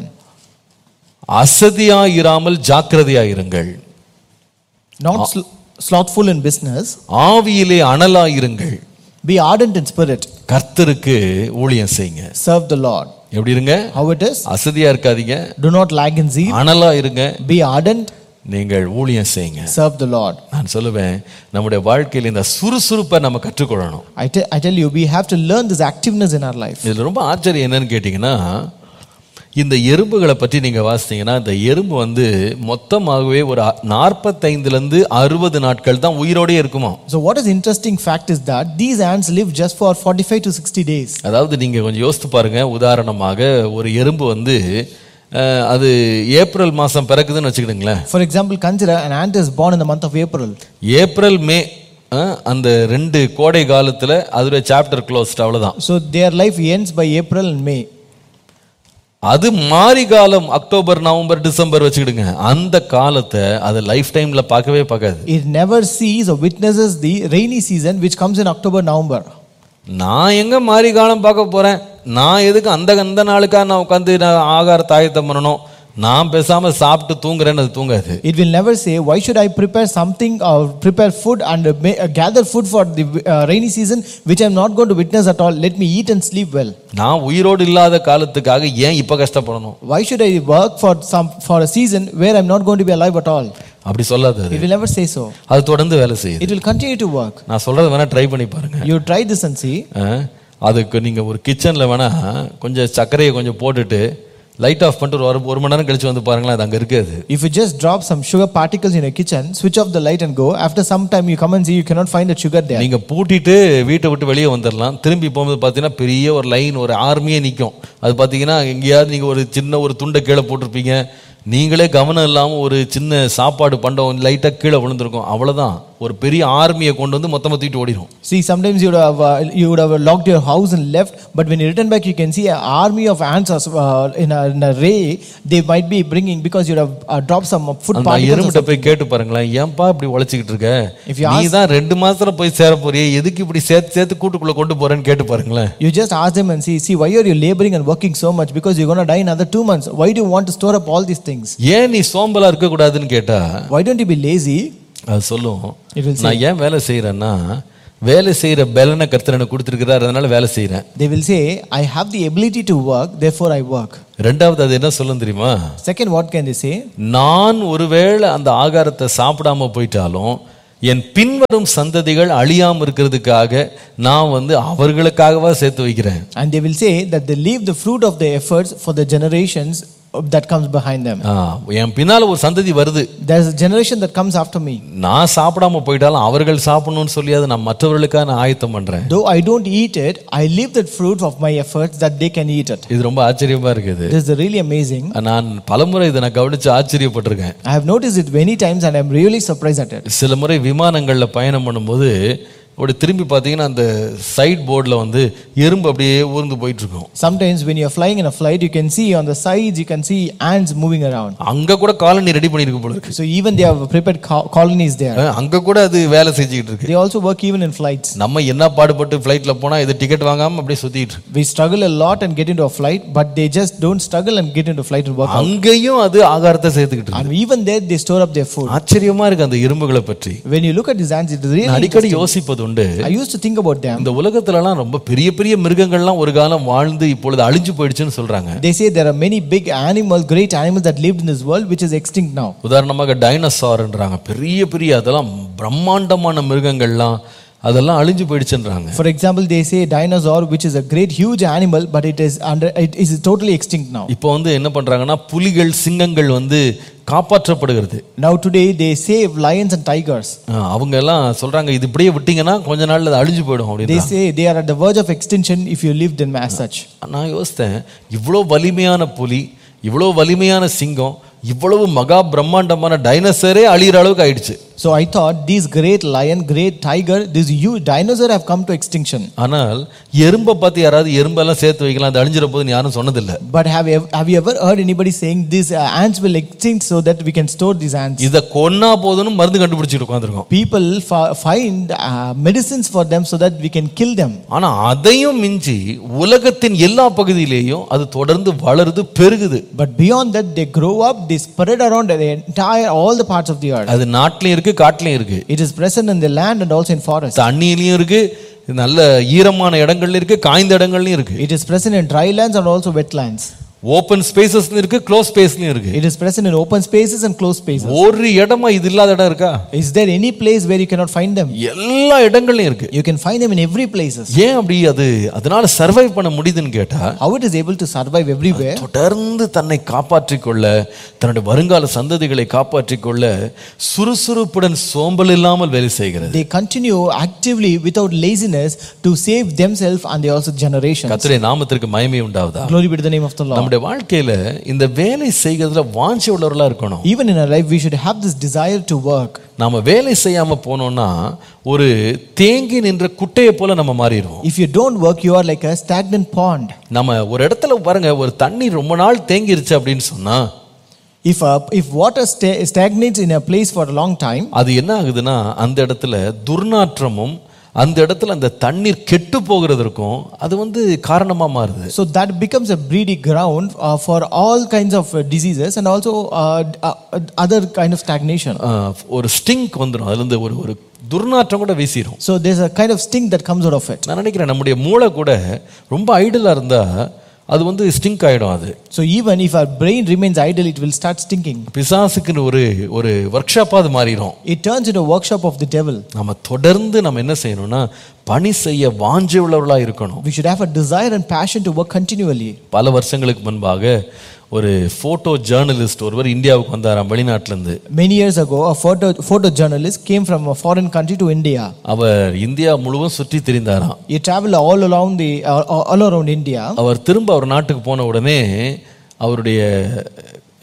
அசதியாயிராமல் ஜாக்கிரதையாயிருங்கள் Not sl- slothful in business, ஆவியிலே அனலாயிருங்கள் be ardent in spirit, கர்த்தருக்கு ஊழியம் செய்யுங்க serve the Lord. எப்படி இருங்க How it is? அசதியா இருக்காதீங்க Do not lag in zeal, அனலா இருங்க be ardent, நீங்கள் ஊழியம் செய்யுங்க serve the Lord. நான் சொல்லுவேன் நம்முடைய வாழ்க்கையில் இந்த சுறுசுறுப்பை நம்ம கற்றுக்கொள்ளணும் I te- I tell you, we have to learn this activeness in our life. இதுல ரொம்ப ஆச்சரியம் என்னன்னு கேட்டிங்கன்னா இந்த எறும்புகளை பற்றி நீங்க வாசித்தீங்கன்னா இந்த எறும்பு வந்து மொத்தமாகவே ஒரு நாற்பத்தைந்துல இருந்து அறுபது நாட்கள் தான் உயிரோடயே இருக்குமா So, what is interesting fact is that these ants live just for 45 to 60 days. அதாவது நீங்க கொஞ்சம் யோசித்து பாருங்க உதாரணமாக ஒரு எறும்பு வந்து அஹ், அது ஏப்ரல் மாசம் பிறக்குதுன்னு வச்சுக்கிடுங்களேன் For example, consider an ant is born in the month of April. April May அஹ், அந்த ரெண்டு கோடை காலத்துல அதோட சாப்டர் க்ளோஸ்ட் அவ்வளவுதான் So, their life ends by April and May. அது மாரி காலம் அக்டோபர் நவம்பர் டிசம்பர் வச்சுக்கிடுங்க அந்த காலத்தை அது லைஃப் டைம்ல பார்க்கவே பார்க்காது It never sees or witnesses the rainy season which comes in October, November. நான் எங்க மாரி காலம் பார்க்க போறேன் நான் எதுக்கு அந்த அந்த நாளுக்கா நான் உட்காந்து நான் ஆகார தாயத்தம் பண்ணணும் நான் பேசாம சாப்பிட்டு தூங்குறேன்னு அது தூங்காது It will never say, Why should I prepare something or prepare food and uh, ma- uh, gather food for the uh, rainy season which I'm not going to witness at all? Let me eat and sleep well. நான் உயிரோடு இல்லாத காலத்துக்காக ஏன் இப்ப கஷ்டப்படணும் Why should I work for some for a season where I'm not going to be alive at all? அப்படி சொல்லாது அது It will never say so. அது தொடர்ந்து வேலை செய்யுது It will continue to work. நான் சொல்றது வேணா ட்ரை பண்ணி பாருங்க You try this and see. அஹ், அதுக்கு நீங்க ஒரு கிச்சன்ல வேணா கொஞ்சம் சர்க்கரையை கொஞ்சம் போட்டுட்டு லைட் ஆஃப் பண்ணிட்டு ஒரு ஒரு மணி நேரம் கழிச்சு வந்து பாருங்களேன் அது அங்க இருக்காது If you just drop some sugar particles in your kitchen, switch off the light and go. After some time, you come and see you cannot find the sugar there. நீங்க பூட்டிட்டு வீட்டை விட்டு வெளியே வந்துடலாம் திரும்பி போகும்போது பார்த்தீங்கன்னா பெரிய ஒரு லைன் ஒரு ஆர்மியே நிற்கும் அது பார்த்தீங்கன்னா எங்கேயாவது நீங்க ஒரு சின்ன ஒரு துண்டை கீழே போட்டிருப்பீங்க நீங்களே கவனம் இல்லாமல் ஒரு சின்ன சாப்பாடு பண்டம் லைட்டாக கீழே விழுந்திருக்கும் அவ்வளவுதான் ஒரு பெரிய ஆர்மியை கொண்டு வந்து மொத்தமா தூக்கிட்டு ஓடிடும் See, sometimes you would have uh, you would have locked your house and left, but when you return back, you can see an army of ants as, uh, in, a, in a ray. They might be bringing because you would have uh, dropped some food அந்த particles. or எறும்பிட்ட போய் கேட்டு பாருங்களேன் ஏன்பா இப்படி உழைச்சிக்கிட்டு இருக்க If you நீ தான் ரெண்டு மாசத்துல போய் சேர போறியே எதுக்கு இப்படி சேர்த்து சேர்த்து கூட்டுக்குள்ள கொண்டு போறேன்னு கேட்டு பாருங்களேன் You just ask them and see, see, why are you laboring and working so much? Because you're going to die in another two months. Why do you want to store up all these things? ஏன் நீ சோம்பலா இருக்க கூடாதுன்னு கேட்டா Why don't you be lazy? அது சொல்லும் It will say, நான் ஏன் வேலை செய்யறேன்னா வேலை செய்யற பலனை கர்த்தர் எனக்கு கொடுத்துருக்கிறார் அதனால வேலை செய்யறேன் they will say, I have the ability to work, therefore I work. ரெண்டாவது அது என்ன சொல்லும் தெரியுமா Second, what can they say? நான் ஒருவேளை அந்த ஆகாரத்தை சாப்பிடாம போயிட்டாலும் என் பின்வரும் சந்ததிகள் அழியாம இருக்கிறதுக்காக நான் வந்து அவர்களுக்காகவா சேர்த்து வைக்கிறேன் And they will say that they leave the fruit of their efforts for the generations that comes behind them. ஆ, என் பின்னால ஒரு சந்ததி வருது There's a generation that comes after me. நான் சாப்பிடாம போயிட்டாலும் அவர்கள் சாப்பிடணும்னு சொல்லி அதை நான் மற்றவர்களுக்காக நான் ஆயத்தம் பண்றேன் Though I don't eat it, I leave that fruit of my efforts that they can eat it. இது ரொம்ப ஆச்சரியமா இருக்குது This is really amazing. நான் பலமுறை இதை நான் கவனிச்சு ஆச்சரியப்பட்டிருக்கேன் I have noticed it many times and I'm really surprised at it. சில முறை விமானங்கள்ல பயணம் பண்ணும்போது அப்படி திரும்பி பார்த்தீங்கன்னா அந்த சைட் போர்டில் வந்து எறும்பு அப்படியே ஊர்ந்து போயிட்டு இருக்கும் Sometimes when you're flying in a flight, you can see on the sides, you can see ants moving around. அங்க கூட காலனி ரெடி பண்ணிருக்கு போல இருக்கு So even they have prepared co- colonies there. அஹ் அங்க கூட அது வேலை செஞ்சுக்கிட்டு இருக்கு They also work even in flights. நம்ம என்ன பாடுபட்டு ஃப்ளைட்ல போனா இது டிக்கெட் வாங்காம அப்படியே சுத்திட்டு இருக்கு We struggle a lot and get into a flight, but they just don't struggle and get into flight and work. அங்கேயும் அது ஆகாரத்தை சேர்த்துக்கிட்டு இருக்கு And even there, they store up their food. ஆச்சரியமா இருக்கு அந்த எறும்புகளை பற்றி When you look at these ants, it is நான் really. அடிக்கடி யோசிப்பது உண்டு I used to think about them. இந்த உலகத்துலலாம் ரொம்ப பெரிய பெரிய மிருகங்கள்லாம் ஒரு காலம் வாழ்ந்து இப்பொழுது அழிஞ்சு போயிடுச்சுன்னு சொல்றாங்க They say there are many big animals, great animals that lived in this world, which is extinct now. உதாரணமாக டைனோசார்ன்றாங்க பெரிய பெரிய அதெல்லாம் பிரம்மாண்டமான மிருகங்கள்லாம் அதெல்லாம் அழிஞ்சு போயிடுச்சுன்றாங்க For example, they say dinosaur, which is a great, huge animal, but it is under, it is totally extinct now. இப்போ வந்து என்ன பண்றாங்கன்னா புலிகள் சிங்கங்கள் வந்து காப்பாற்றப்படுகிறது Now today, they save lions and tigers. அஹ் அவங்க எல்லாம் சொல்றாங்க இது இப்படியே விட்டீங்கன்னா கொஞ்ச நாள்ல அது அழிஞ்சு போயிடும் They அப்படின்னு say they are at the verge of extinction if you leave them as such. நான் யோசித்தேன் இவ்வளோ வலிமையான புலி இவ்வளோ வலிமையான சிங்கம் இவ்வளவு மகா பிரம்மாண்டமான டைனோசரே அழியிற அளவுக்கு ஆயிடுச்சு So I thought these great lion, great tiger, this huge dinosaur have come to extinction. ஆனால் எறும்பை பார்த்து யாராவது எறும்பெல்லாம் சேர்த்து வைக்கலாம் அது அழிஞ்சிட போதுன்னு யாரும் சொன்னதில்லை But have you, have you ever heard anybody saying these uh, ants will extinct so that we can store these ants? இதை கொன்னா போதுன்னு மருந்து கண்டுபிடிச்சிட்டு உட்காந்துருக்கோம் People fi- find uh, medicines for them so that we can kill them. ஆனா அதையும் மிஞ்சி உலகத்தின் எல்லா பகுதியிலேயும் அது தொடர்ந்து வளருது பெருகுது But beyond that, they grow up, they spread around the entire, all the parts of the earth. அது நாட்டிலையும் இருக்கு காட்டிலையும் இருக்கு It is present in the land and also in forest. தண்ணியிலையும் இருக்கு நல்ல ஈரமான இடங்கள்ல இருக்கு காய்ந்த இடங்கள்லயும் இருக்கு It is present in dry lands and also wetlands. Open spaces இருக்கு க்ளோஸ் ஸ்பேஸ்லயும் இருக்கு It is present in open spaces and closed spaces. ஒரு இடமா இது இல்லாத இடம் இருக்கா Is there any place where you cannot find them? எல்லா இடங்கள்லயும் இருக்கு You can find them in every places. ஏன் அப்படி அது அதனால சர்வைவ் பண்ண முடியுதுன்னு கேட்டா How it is able to survive everywhere? தொடர்ந்து தன்னை காப்பாற்றிக் கொள்ள தன்னுடைய வருங்கால சந்ததிகளை காப்பாற்றிக் கொள்ள சுறுசுறுப்புடன் சோம்பல் இல்லாமல் வேலை செய்கிறது They continue actively without laziness to save themselves and they also generations. கர்த்தருடைய நாமத்திற்கு மகிமை உண்டாவதா Glory be to the name of the Lord. நம்முடைய வாழ்க்கையில இந்த வேலை செய்கிறதுல வாஞ்சி உள்ளவர்களா இருக்கணும் Even in our life, we should have this desire to work. நாம வேலை செய்யாம போனோம்னா ஒரு தேங்கி நின்ற குட்டையை போல நம்ம மாறிடுவோம் If you don't work, you are like a stagnant pond. நம்ம ஒரு இடத்துல பாருங்க ஒரு தண்ணி ரொம்ப நாள் தேங்கிருச்சு அப்படின்னு சொன்னா If, uh, if water sta- stagnates in a place for a long time, அது என்ன ஆகுதுன்னா அந்த இடத்துல துர்நாற்றமும் அந்த இடத்துல அந்த தண்ணீர் கெட்டு போகிறதற்கும் அது வந்து காரணமா மாறுது so that becomes a breedy ground uh, for all kinds of uh, diseases and also uh, uh, other kind of stagnation. ஆஹ், ஒரு ஸ்டிங்க் வந்துடும் அதுல இருந்து ஒரு ஒரு துர்நாற்றம் கூட வீசிடும் So there's a kind of stink that comes out of it. நான் நினைக்கிறேன் நம்முடைய மூளை கூட ரொம்ப ஐடலா இருந்தா அது வந்து ஸ்டிங்க் ஆயிடும் அது So even if our brain remains idle, it will start stinking. பிசாசுக்குன்னு ஒரு ஒரு ஒர்க் ஷாப்பா அது மாறிடும் It turns into a workshop of the devil. நம்ம தொடர்ந்து நம்ம என்ன செய்யணும்னா பணி செய்ய வாஞ்சை உள்ளவர்களா இருக்கணும் We should have a desire and passion to work continually. பல வருஷங்களுக்கு முன்பாக ஒரு போட்டோ ஜேர்னலிஸ்ட் ஒருவர் இந்தியாவுக்கு வந்தாராம் வெளிநாட்டுல இருந்து Many years ago, a photo, photojournalist came from a foreign country to India. அவர் இந்தியா முழுவதும் சுற்றி திரிந்தாராம் He traveled all around the uh, all around India. அவர் திரும்ப அவர் நாட்டுக்கு போன உடனே அவருடைய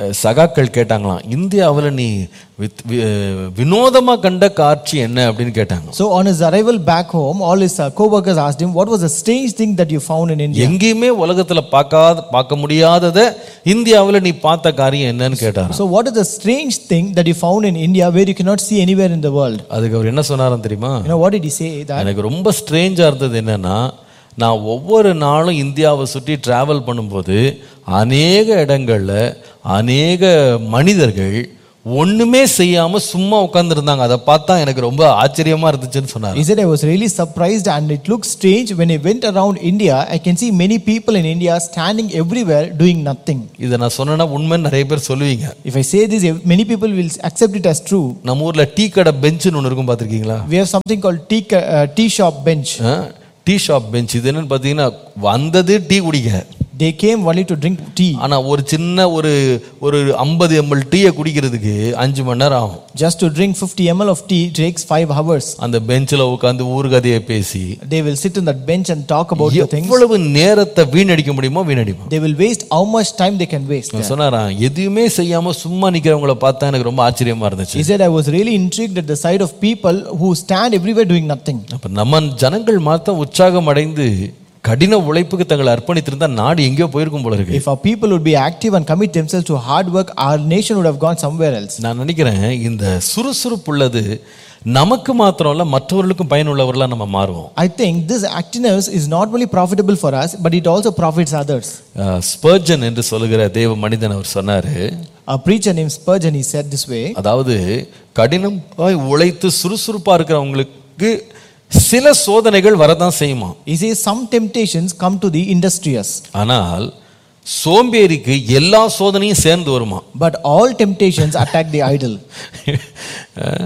அஹ், சகாக்கள் கேட்டாங்களாம் இந்தியாவில் நீ வித் வி- அஹ், வினோதமா கண்ட காட்சி என்ன அப்படின்னு கேட்டாங்க So on his arrival back home, all his uh, co-workers asked him, "What was the strange thing that you found in India?" எங்கேயுமே உலகத்துல பார்க்காத பார்க்க முடியாதத இந்தியாவில் நீ பார்த்த காரியம் என்னன்னு கேட்டாராம் So what is the strange thing that you found in India where you cannot see anywhere in the world? அதுக்கு அவர் என்ன சொன்னாராம் தெரியுமா You know what did he say? That எனக்கு ரொம்ப ஸ்ட்ரேஞ்சாக இருந்தது என்னன்னா நான் ஒவ்வொரு நாளும் இந்தியாவை சுற்றி டிராவல் பண்ணும்போது அநேக இடங்கள்ல அநேக மனிதர்கள் ஒண்ணுமே செய்யாம சும்மா உட்கார்ந்துருந்தாங்க அதை பார்த்தா எனக்கு ரொம்ப ஆச்சரியமா இருந்துச்சுன்னு சொன்னார் he said, "I was really surprised, and it looked strange when I went around India. I can see many people in India standing everywhere doing nothing." இதை நான் சொன்னேன்னா உண்மைன்னு நிறைய பேர் சொல்லுவீங்க If I say this, many people will accept it as true. நம்ம ஊர்ல tea கடை பெஞ்சுன்னு ஒன்று இருக்கும் பார்த்துருக்கீங்களா We have something called tea, ca- uh, tea shop bench. Tea shop bench இது என்னன்னு பார்த்தீங்கன்னா வந்தது டீ குடிக்க They came only to drink tea. ஆனா ஒரு சின்ன ஒரு ஒரு ஐம்பது எம்எல் டீயை குடிக்கிறதுக்கு அஞ்சு மணி நேரம் ஆகும் Just to drink 50 ml of tea takes five hours. அந்த பெஞ்சில் உட்காந்து ஊர்கதையை பேசி They will sit on that bench and talk about the things. எவ்வளவு நேரத்தை வீணடிக்க முடியுமோ வீணடிப்போம் They will waste how much time they can waste. நான் சொன்னாராம் எதுவுமே செய்யாம சும்மா நிக்கிறவங்கள பார்த்தா எனக்கு ரொம்ப ஆச்சரியமா இருந்துச்சு He said, I was really intrigued at the sight of people who stand everywhere doing nothing. அப்ப நம்ம ஜனங்கள் மாத்தம் உற்சாகம் அடைந்து கடின உழைப்புக்கு தங்களை அர்ப்பணித்திருந்தா நாடு எங்கேயோ போயிருக்கும் போல இருக்கு If our people would be active and commit themselves to hard work, our nation would have gone somewhere else. நான் நினைக்கிறேன் இந்த சுறுசுறுப்புள்ளது நமக்கு மாத்திரம் இல்ல மற்றவர்களுக்கும் பயனுள்ளவர்களா நம்ம மாறுவோம் I think this activeness is not only profitable for us, but it also profits others. Spurgeon என்று சொல்லுகிற தேவ மனிதன் அவர் சொன்னாரு A preacher named Spurgeon, he said this way அதாவது கடினமாய் உழைத்து சுறுசுறுப்பா இருக்கிறவங்களுக்கு சில சோதனைகள் வரதான் செய்யுமா He says, Some temptations come to the industrious, ஆனால் சோம்பேறிக்கு எல்லா சோதனையும் சேர்ந்து வருமா but all temptations attack the idle. அஹ்,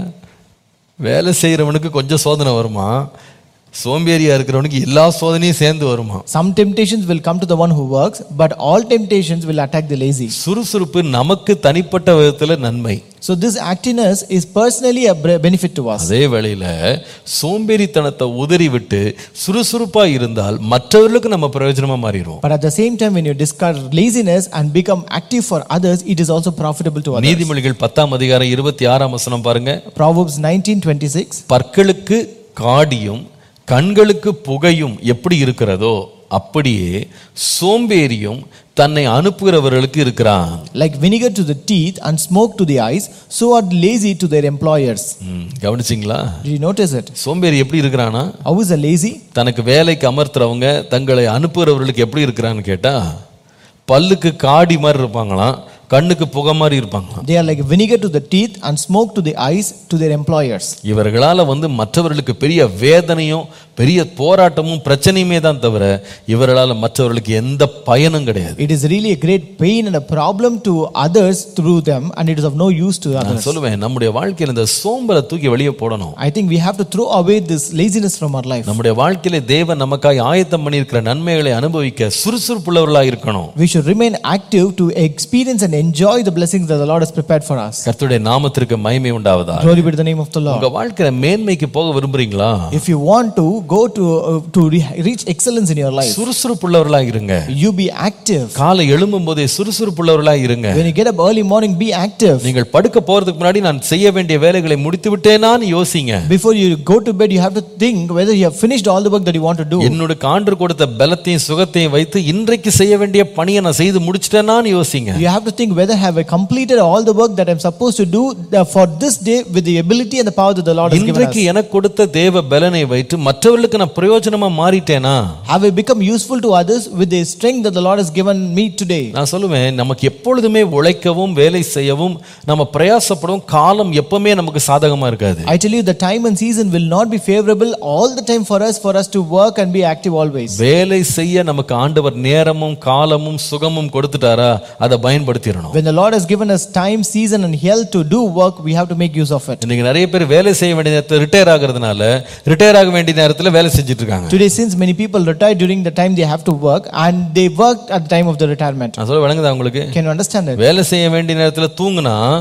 வேலை செய்யறவனுக்கு கொஞ்சம் சோதனை வருமா சோம்பேறியா இருக்கிறவனுக்கு எல்லா சோதனையும் சேர்ந்து வருமா Some temptations will come to the one who works, but all temptations will attack the lazy. சுறுசுறுப்பு நமக்கு தனிப்பட்ட விதத்துல நன்மை So, this activeness is personally a bre- benefit to us. அதே வேளையில சோம்பேறித்தனத்தை உதறி விட்டு சுறுசுறுப்பா இருந்தால் மற்றவர்களுக்கு நம்ம பிரயோஜனமா மாறிடுவோம் But at the same time, when you discard laziness and become active for others, it is also profitable to others. நீதிமொழிகள் பத்தாம் அதிகாரம் இருபத்தி ஆறாம் வசனம் பாருங்க Proverbs 19:26. பற்களுக்கு காடியும் கண்களுக்கு புகையும் எப்படி இருக்கிறதோ அப்படியே சோம்பேறியும் தன்னை அனுப்புகிறவர்களுக்கு இருக்கிறான் Like vinegar to the teeth and smoke to the eyes, so are the lazy to their employers. ம், கவனிச்சிங்களா Did you notice it? சோம்பேறி எப்படி இருக்கிறானா How is a lazy? தனக்கு வேலைக்கு அமர்த்துறவங்க தங்களை அனுப்புகிறவர்களுக்கு எப்படி இருக்கிறான்னு கேட்டா பல்லுக்கு காடி மாதிரி இருப்பாங்களாம் கண்ணுக்கு புகை மாதிரி இருப்பாங்களாம் They are like vinegar to the teeth and smoke to the eyes to their employers. இவர்களால வந்து மற்றவர்களுக்கு பெரிய வேதனையும் பெரிய போராட்டமும் பிரச்சனையுமே தான் தவிர இவர்களால மற்றவர்களுக்கு எந்த பயனும் கிடையாது It is really a great pain and a problem to others through them, and it is of no use to நான் others. சொல்லுவேன் நம்முடைய வாழ்க்கையில் இந்த சோம்பலை தூக்கி வெளியே போடணும் I think we have to throw away this laziness from our life. நம்முடைய வாழ்க்கையில தேவன் நமக்காய் ஆயத்தம் பண்ணியிருக்கிற நன்மைகளை அனுபவிக்க சுறுசுறுப்புள்ளவர்களா இருக்கணும் We should remain active to experience and enjoy the blessings that the Lord has prepared for us. கர்த்தருடைய நாமத்திற்கு மகிமை உண்டாவதா Glory be to the name of the Lord. உங்க வாழ்க்கையில மேன்மைக்கு போக விரும்புறீங்களா If you want to go to uh, to re- reach excellence in your life, சுறுசுறுப்புள்ளவர்களா இருங்க you be active. காலை எழும்பும் போதே சுறுசுறுப்புள்ளவர்களா இருங்க When you get up early morning, be active. நீங்கள் படுக்க போறதுக்கு முன்னாடி நான் செய்ய வேண்டிய வேலைகளை முடித்து விட்டேனான்னு யோசிங்க Before you go to bed, you have to think whether you have finished all the work that you want to do. என்னோட ஆண்டு கொடுத்த பலத்தையும் சுகத்தையும் வைத்து இன்றைக்கு செய்ய வேண்டிய பணியை நான் செய்து முடிச்சிட்டேனான்னு யோசிங்க You have to think whether have I completed all the work that I'm supposed to do uh, for this day with the ability and the power that the Lord has given us. இன்றைக்கு எனக்கு கொடுத்த தேவ பலனை வைத்து மற்றவர்களுக்கு நான் பிரயோஜனமா மாறிட்டேனா Have I become useful to others with the strength that the Lord has given me today? நான் சொல்லுவேன் நமக்கு எப்பொழுதுமே உழைக்கவும் வேலை செய்யவும் நம்ம பிரயாசப்படவும் காலம் எப்பவுமே நமக்கு சாதகமா இருக்காது I tell you, the time and season will not be favorable all the time for us, for us to work and be active always. வேலை செய்ய நமக்கு ஆண்டவர் நேரமும் காலமும் சுகமும் கொடுத்துட்டாரா அதை பயன்படுத்திடணும் When the Lord has given us time, season, and health to do work, we have to make use of it. இன்னைக்கு நிறைய பேர் வேலை செய்ய வேண்டிய நேரத்தில் ரிட்டையர் ஆகுறதுனால ரிட்டையர் ஆக வேண்டிய நேரத்தில் வேலை செஞ்சுட்டு இருக்காங்க Today, since many people retire during the time they have to work, and they work at the time of the retirement. நான் சொல்ல விளங்குதா உங்களுக்கு Can you understand it? வேலை செய்ய வேண்டிய நேரத்தில் தூங்குனா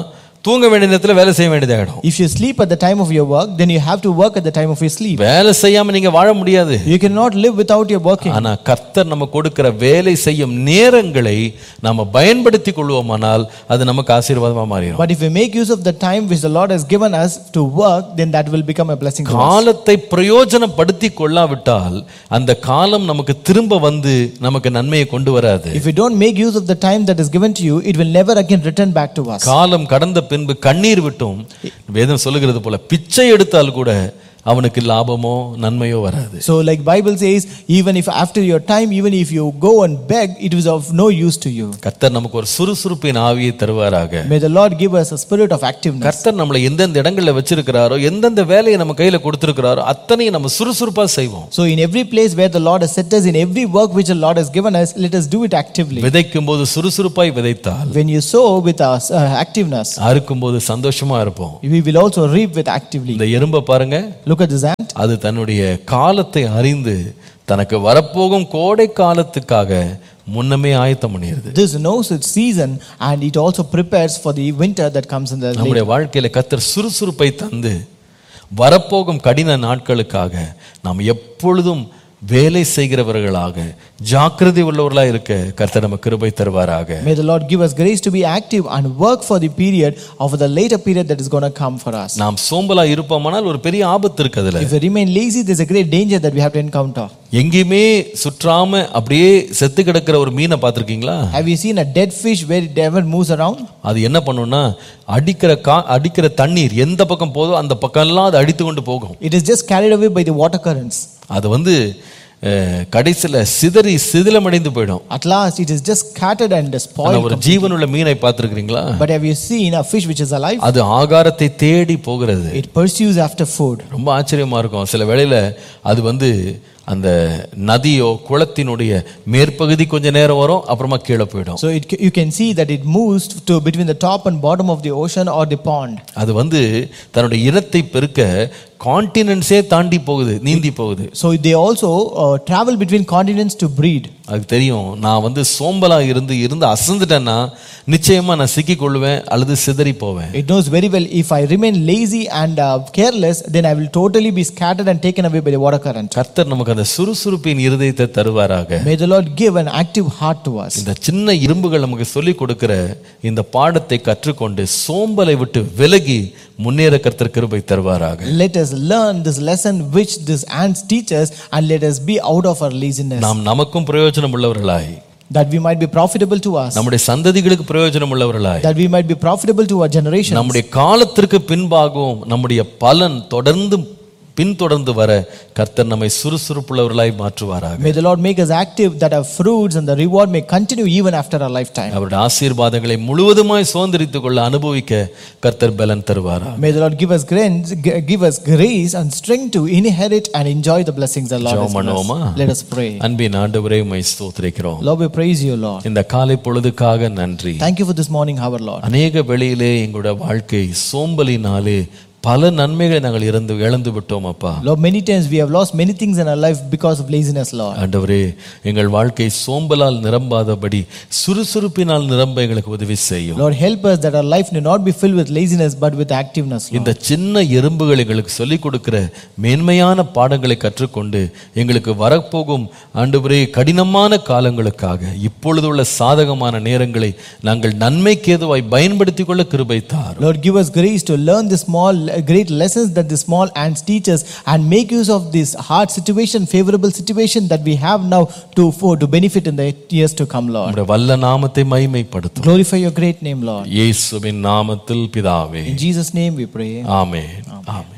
தூங்க வேண்டிய நேரத்துல வேலை செய்ய வேண்டியதாயிடும் If you sleep at the time of your work, then you have to work at the time of your sleep. வேலை செய்யாம நீங்க வாழ முடியாது You cannot live without your working. ஆனா கர்த்தர் நம்ம கொடுக்கிற வேலை செய்யும் நேரங்களை நாம பயன்படுத்தி கொள்வோமானால் அது நமக்கு ஆசீர்வாதமா மாறிடும் But if we make use of the time which the Lord has given us to work, then that will become a blessing to us. காலத்தை பிரயோஜனப்படுத்தி கொள்ளாவிட்டால் அந்த காலம் நமக்கு திரும்ப வந்து நமக்கு நன்மையை கொண்டு வராது If we don't make use of the time that is given to you, it will never again return back to us. காலம் கடந்த பின்பு கண்ணீர் விட்டும் வேதம் சொல்லுகிறது போல பிச்சை எடுத்தால் கூட அவனுக்கு லாபமோ நன்மையோ வராது So, like Bible says, even if after your time, even if you go and beg, it is of no use to you. கர்த்தர் நமக்கு ஒரு சுறுசுறுப்பின் ஆவியை தருவாராக May the Lord give us a spirit of activeness. கர்த்தர் நம்மளை எந்தெந்த இடங்கள்ல வச்சிருக்கிறாரோ எந்தெந்த வேலையை நம்ம கையில கொடுத்திருக்கிறாரோ அத்தனையும் நம்ம சுறுசுறுப்பா செய்வோம் So, in every place where the Lord has set us, in every work which the Lord has given us, let us do it actively. விதைக்கும் போது சுறுசுறுப்பாய் விதைத்தால் When you sow with us uh, activeness, அறுக்கும் போது சந்தோஷமா இருப்போம் we will also reap with actively. இந்த எறும்பை பாருங்க Look at this ant. அது தன்னுடைய காலத்தை அறிந்து தனக்கு வரப்போகும் கோடை காலத்துக்காக முன்னமே ஆயத்தம் பண்ணிடுது This knows its season and it also prepares for the winter that comes in the late. நம்முடைய வாழ்க்கையில கத்தர் சுறுசுறுப்பை தந்து வரப்போகும் கடின நாட்களுக்காக நாம் எப்பொழுதும் வேலை செய்கிறவர்களாக ஜாக்கிரதை உள்ளவர்களாக இருக்க கர்த்தர் நம்ம கிருபை தருவாராக May the Lord give us grace to be active and work for the period of the later period that is going to come for us. நாம் சோம்பலா இருப்போமானால் ஒரு பெரிய ஆபத்து இருக்கு அதுல If we remain lazy, there's a great danger that we have to encounter. எங்கேயுமே சுற்றாம அப்படியே செத்து கிடக்கிற ஒரு மீனை பார்த்திருக்கீங்களா Have you seen a dead fish where it never moves around? அது என்ன பண்ணும்னா அடிக்கிற கா அடிக்கிற தண்ணீர் எந்த பக்கம் போதோ அந்த பக்கம்லாம் அது அடித்து கொண்டு போகும் It is just carried away by the water currents. அது வந்து அஹ், கடைசியில சிதறி சிதிலமடைந்து போயிடும் At last, it is just scattered and ஆனா spoiled. ஒரு ஜீவனுள்ள மீனை பார்த்திருக்கிறீங்களா But have you seen a fish which is alive? அது ஆகாரத்தை தேடி போகிறது It pursues after food. ரொம்ப ஆச்சரியமா இருக்கும் சில வேளையில அது வந்து அந்த நதியோ குளத்தினுடைய மேற்பகுதி கொஞ்ச நேரம் வரும் அப்புறமா கீழே போயிடும் So it, you can see that it moves to between the top and bottom of the ocean or the pond. அது வந்து தன்னுடைய இனத்தை பெருக்க கான்டினென்ட்ஸே தாண்டி போகுது நீந்தி போகுது So they also uh, travel between continents to breed. அதுக்கு தெரியும் நான் வந்து சோம்பலா இருந்து இருந்து அசந்துட்டேன்னா நிச்சயமா நான் சிக்கிக் கொள்ளுவேன் அல்லது சிதறி போவேன் It knows very well if I remain lazy and uh, careless, then I will totally be scattered and taken away by the water current. கர்த்தர் நமக்கு அந்த சுறுசுறுப்பின் இருதயத்தை தருவாராக May the Lord give an active heart to us. இந்த சின்ன இரும்புகள் நமக்கு சொல்லிக் கொடுக்கிற இந்த பாடத்தை கற்றுக்கொண்டு சோம்பலை விட்டு விலகி முன்னேற கர்த்தர் கிருபை தருவாராக Let us learn this lesson which this ants teach us and let us be out of our laziness. நாம் நமக்கும் பிரயோஜனம் உள்ளவர்களாய் That we might be profitable to us. நம்முடைய சந்ததிகளுக்கு பிரயோஜனம் உள்ளவர்களாய் That we might be profitable to our generation. நம்முடைய காலத்திற்கு பின்பாகவும் நம்முடைய பலன் தொடர்ந்து பின்தொடர்ந்து வர கர்த்தர் நம்மை சுறுசுறுப்புள்ளவர்களாய் மாற்றுவாராக May the Lord make us active that our fruits and the reward may continue even after our lifetime. அவருடைய ஆசீர்வாதங்களை முழுவதுமாய் சுதந்திரித்துக் கொள்ள அனுபவிக்க கர்த்தர் பலன் தருவாரா May the Lord give us grace, g- give us grace and strength to inherit and enjoy the blessings the Lord has ஜெபம் given பண்ணுவோமா? us. Let us pray. அன்பின் ஆண்டவரே உம்மை ஸ்தோத்திரிக்கிறோம் Lord, we praise you, Lord. இந்த காலை பொழுதுக்காக நன்றி Thank you for this morning, our Lord. அநேக வேளையிலே எங்களுடைய வாழ்க்கை சோம்பலினாலே பல நன்மைகளை நாங்கள் இறந்து இழந்து விட்டோம் அப்பா Lord, many times we have lost many things in our life because of laziness, Lord. ஆண்டவரே எங்கள் வாழ்க்கை சோம்பலால் நிரம்பாதபடி சுறுசுறுப்பினால் நிரம்ப எங்களுக்கு உதவி செய்யும் Lord, help us that our life may not be filled with laziness but with activeness, Lord. இந்த சின்ன எறும்புகள் எங்களுக்கு சொல்லிக் கொடுக்கிற மேன்மையான பாடங்களை கற்றுக்கொண்டு எங்களுக்கு வரப்போகும் ஆண்டவரே கடினமான காலங்களுக்காக இப்பொழுதுள்ள சாதகமான நேரங்களை நாங்கள் நன்மைக்கு ஏதுவாய் பயன்படுத்திக் கொள்ள கிருபைத்தார் Lord, give us grace to learn the small, great lessons that the small ants teach us and make use of this hard situation, favorable situation that we have now to, for, to benefit in the years to come, Lord. உம்முடைய வல்ல நாமத்தை மைமைப்படுத்தும் Glorify your great name, Lord. இயேசுவின் நாமத்தில் பிதாவே In Jesus' name we pray. Amen amen